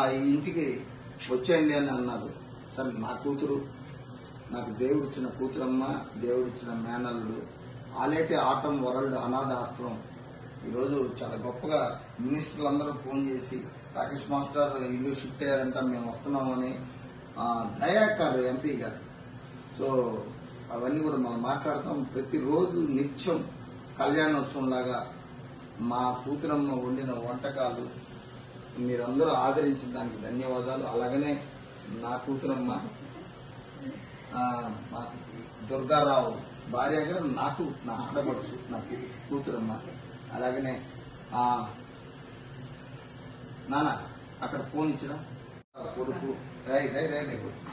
ఈ ఇంటికి వచ్చేయండి అని అన్నారు సరే నా కూతురు నాకు దేవుడు ఇచ్చిన కూతురమ్మ దేవుడు ఇచ్చిన మేనల్లుడు ఆలేటి ఆటం వరల్డ్ అనాథ ఆశ్రమం ఈరోజు చాలా గొప్పగా మినిస్టర్లు అందరూ ఫోన్ చేసి రాకేష్ మాస్టర్ ఇల్లు షిఫ్ట్ అయ్యారంట మేము వస్తున్నామని ఆ, దయాకర్ ఎంపీ గారు సో అవన్నీ కూడా మనం మాట్లాడతాం ప్రతిరోజు నిత్యం కళ్యాణోత్సవం లాగా మా కూతురమ్మ వండిన వంటకాలు మీరందరూ ఆదరించిన దానికి ధన్యవాదాలు అలాగనే నా కూతురమ్మ ఆ, మా దుర్గారావు భార్య గారు నాకు నా ఆడపడుచు నా కూ- కూతురమ్మ అలాగనే ఆ, నాన్న అక్కడ ఫోన్ ఇచ్చిన కొడుకు రై రై రై రై కొడుకు.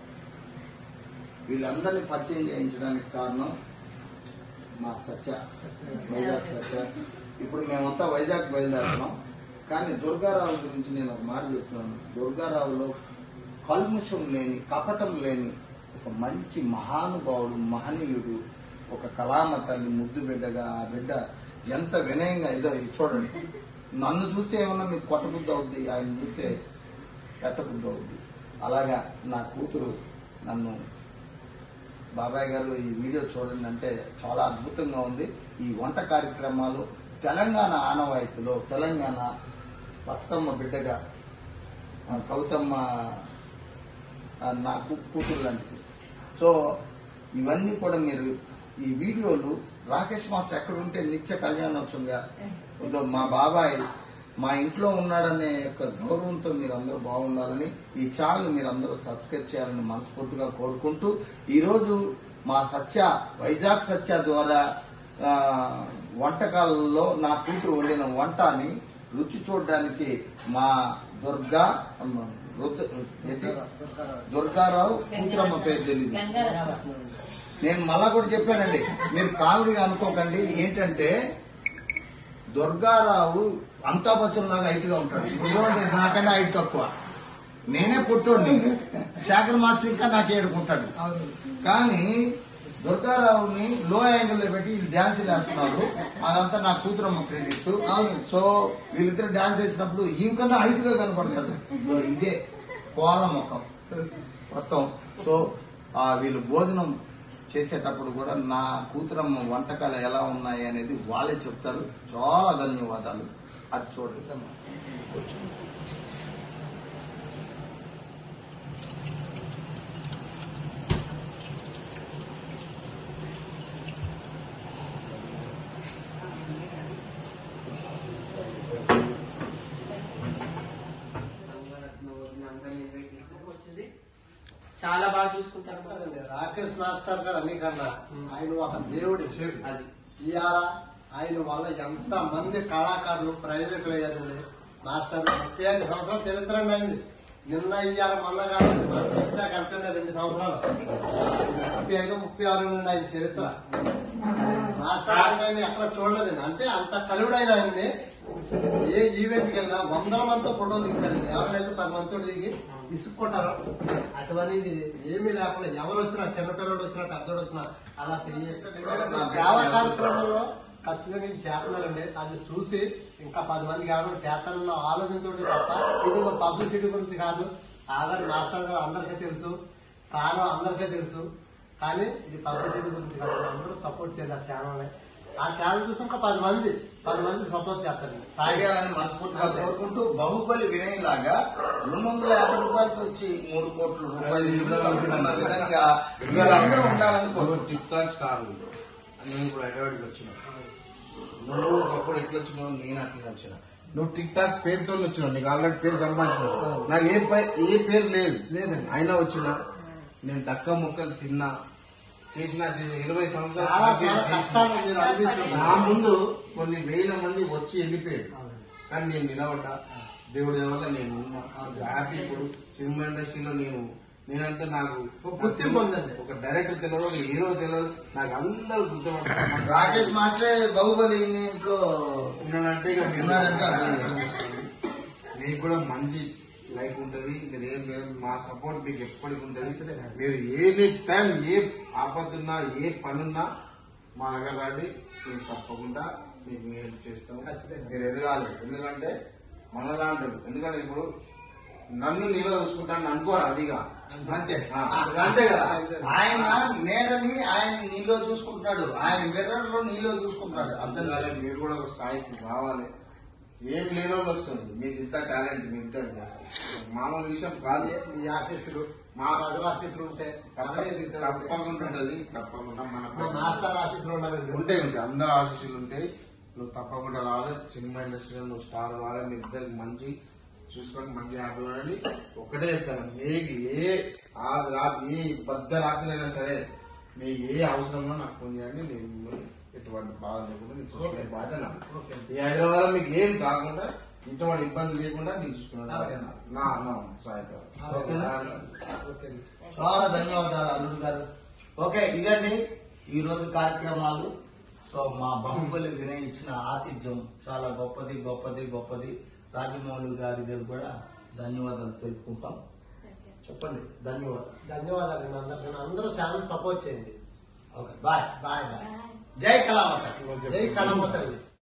వీళ్ళందరినీ పరిచయం చేయించడానికి కారణం మా సత్య వైజాగ్ సత్య ఇప్పుడు మేమంతా వైజాగ్ బయలుదేరుతున్నాం కానీ దుర్గారావు గురించి నేను ఒక మాట చెప్తున్నాను దుర్గారావులో కల్ముషం లేని కపటం లేని ఒక మంచి మహానుభావుడు మహనీయుడు ఒక కళామ తల్లి ముద్దు బిడ్డగా ఆ బిడ్డ ఎంత వినయంగా ఇదో ఇది చూడండి నన్ను చూస్తే ఏమన్నా మీకు కొట్టబుద్ధి అవుద్ది ఆయన చూస్తే పెట్టబుద్ధి అవుద్ది అలాగా నా కూతురు నన్ను బాబాయ్ గారు ఈ వీడియో చూడండి అంటే చాలా అద్భుతంగా ఉంది ఈ వంట కార్యక్రమాలు తెలంగాణ ఆనవాయితీలో తెలంగాణ బతుకమ్మ బిడ్డగా ఆ, కవితమ్మ ఆ, నా కూ- కూతురు లాంటిది సో ఇవన్నీ కూడా మీరు ఈ వీడియోలు రాకేష్ మాస్టర్ ఎక్కడ ఉంటే నిత్య కళ్యాణోత్సవంగా ఇదో మా బాబాయ్ మా ఇంట్లో ఉన్నాడనే యొక్క గౌరవంతో మీరు అందరూ బాగుండాలని ఈ ఛానల్ మీరు అందరూ సబ్స్క్రైబ్ చేయాలని మనస్ఫూర్తిగా కోరుకుంటూ ఈ రోజు మా సత్య వైజాగ్ సత్య ద్వారా ఆ, వంటకాలలో నా కూతురు వండిన వంటని రుచి చూడడానికి మా దుర్గా అమ్మ, రుద్ర- ఏంటి? దుర్గారావు కూతురమ్మ పేరు తెలియదు నేను మళ్ళా కూడా చెప్పానండి మీరు కామెడీగా అనుకోకండి ఏంటంటే దుర్గారావు అమితాబ్ బచ్చన్ లాగా హైట్గా ఉంటాడు ఇప్పుడు చూడండి నాకన్నా హైట్ తక్కువ నేనే పుట్టోడిని శేఖర్ మాస్టర్ ఇంకా నాకు ఏడుకుంటాడు కానీ దుర్గారావుని లో యాంగిల్ లో పెట్టి వీళ్ళు డాన్స్ వేస్తున్నారు అదంతా నా కూతురమ్మ క్రెడిట్ సో వీళ్ళిద్దరు డాన్స్ వేసినప్పుడు ఈమెకన్నా హైట్ గా కనపడతాడు సో ఇదే కోల ముఖం మొత్తం సో ఆ వీళ్ళు భోజనం చేసేటప్పుడు కూడా నా కూతురమ్మ వంటకాలు ఎలా ఉన్నాయి అనేది వాళ్ళే చెప్తారు చాలా ధన్యవాదాలు అది చూడండి వచ్చింది చాలా బాగా చూసుకుంటారు రాకేష్ మాస్టర్ గారు అన్ని కన్నా ఆయన ఒక దేవుడి అది ఇవాళ ఆయన వల్ల ఎంత మంది కళాకారులు ప్రైవేట్ అయ్యారండి మాస్టర్ ముప్పై ఐదు సంవత్సరాలు చరిత్ర అండి అయింది నిన్న ఇవాళ మొన్న కాదు కంటే రెండు సంవత్సరాలు ముప్పై ఐదు ముప్పై ఆరు నుండి ఆయన చరిత్ర మాస్టర్ అంటే ఆయన ఎక్కడ చూడలేదండి అంటే అంత కలుడైన ఆయన్ని ఏ ఈవెంట్ కి వెళ్ళినా వందల మందితో ఫోటోలు దిగుతారండి ఎవరైతే పది మందితో దిగి ఇసుక్కుంటారు అటువంటిది ఏమీ లేకుండా ఎవరు వచ్చినా చిన్నపిల్లడు వచ్చినా పెద్దోడు వచ్చినా అలా చెయ్యి సేవా కార్యక్రమంలో ఖచ్చితంగా నేను చేస్తున్నారండి అది చూసి ఇంకా పది మందికి ఎవరైనా చేస్తానన్న ఆలోచనతో తప్ప ఇది ఒక పబ్లిసిటీ గురించి కాదు ఆల్రెడీ మాస్టర్ గారు అందరికీ తెలుసు సారు అందరికీ తెలుసు కానీ ఇది పబ్లిసిటీ గురించి కాదు అందరూ సపోర్ట్ చేయండి ఆ ఛానల్ ఆ ఛానల్ చూసి ఇంకా పది మంది పది మంది సపోర్ట్ చేస్తారండి తాగాలని మనస్ఫూర్తిగా కోరుకుంటూ బాహుబలి వినయ్ లాగా రెండు వందల యాభై రూపాయలతో వచ్చి మూడు కోట్ల రూపాయలు ఇల్లు కట్టుకున్న విధంగా మీరందరూ ఉండాలని కోరుకుంటున్నాను. టిక్ టాక్ స్టార్ నేను ఇప్పుడు హైదరాబాద్కి వచ్చిన నువ్వు ఒకప్పుడు ఎట్లా వచ్చినావు నేను అట్లా వచ్చిన నువ్వు టిక్ టాక్ పేరుతో వచ్చినావు నీకు ఆల్రెడీ పేరు సంపాదించినావు నాకు ఏ పై- ఏ పేరు లేదు లేదండి. అయినా వచ్చిన నేను దక్క ముక్కలు తిన్నా చేసిన చేసిన ఇరవై చాలా సంవత్సరాలు చాలా కష్టాలు మీరు అనిపించారు నా ముందు కొన్ని వేల మంది వచ్చి వెళ్ళిపోయారు కానీ నేను నిలబడ్డా దేవుడి వల్ల నేను ఉన్నా హ్యాపీ ఇప్పుడు సినిమా ఇండస్ట్రీలో నేను నేనంటే నాకు ఒక గుర్తింపు ఉందండి. ఒక డైరెక్టర్ తెలియదు ఒక హీరో తెలియదు నాకు అందరూ గుర్తుపడతారు రాకేష్ మాస్టరే బాహుబలి ఇంట్లో ఉన్నానంటే ఇక మీరు ఉన్నారంటే అర్థం మీకు కూడా మంచి లైఫ్ ఉంటది మీరు ఏం లేదు మా సపోర్ట్ మీకు ఎప్పటికి ఉంటది మీరు ఎనీ టైం ఏ ఆపత్తున్నా ఏ పనున్నా మా దగ్గర రండి మేము తప్పకుండా మీకు మేము చేస్తాం ఖచ్చితంగా. మీరు ఎదగాలి ఎందుకంటే మనలాంటి ఎందుకంటే ఇప్పుడు నన్ను నీలో చూసుకుంటాను అనుకోరు అదిగా అంతే ఆ, అంతే కదా ఆయన నీడని ఆయన నీలో చూసుకుంటున్నాడు ఆయన మిర్రర్ లో నీలో చూసుకుంటున్నాడు అర్థం అర్థం కాలేదు కాలేదు మీరు కూడా ఒక స్థాయికి రావాలి ఏం లేని వాళ్ళు వస్తుంది మీకు ఇంత టాలెంట్ మీ ఇద్దరికి అసలు మామూలు విషయం కాదు మీ ఆశీస్సులు మా మా ప్రజల ఆశీస్సులు ఉంటే మనమే దిగుతాం. తప్పకుండా ఉంటుంది తప్పకుండా మా మన మాస్టర్ ఆశీస్సులు ఉండాలి ఉంటాయి ఉంటాయి అందరు ఆశీస్సులు ఉంటాయి నువ్వు తప్పకుండా రావాలి సినిమా ఇండస్ట్రీలో నువ్వు స్టార్ కావాలి మీ ఇద్దరికి మంచి చూసుకొని మంచి హ్యాపీ ఉండండి ఒకటే చెప్తాను మీకు ఏ ఆ రాత్రి ఏ బద్ద రాత్రైనా సరే మీకు ఏ అవసరమో నాకు ఫోన్ చేయండి నేను మిమ్మల్ని ఎటువంటి బాధ లేకుండా నేను చూసుకునే బాధ్యత నాది. ఓకే. ఈ హైదరాబాద్ మీకు ఏం కాకుండా ఇటువంటి ఇబ్బంది లేకుండా నేను చూసుకున్నాను అలాగే. నా నా సహాయపడ ఓకేనా? ఓకే చాలా ధన్యవాదాలు అల్లుడు గారు ఓకే ఇదండి ఈ రోజు కార్యక్రమాలు సో మా బాహుబలి వినయ్ ఇచ్చిన ఆతిథ్యం చాలా గొప్పది గొప్పది గొప్పది రాజమౌళి గారి గారు కూడా ధన్యవాదాలు తెలుపుకుంటాం చెప్పండి ధన్యవాదాలు ధన్యవాదాలు అందరికీ అందరూ ఛానల్ సపోర్ట్ చేయండి ఓకే బాయ్ బాయ్ బాయ్ జై కళావత జై కళమ్మ తల్లి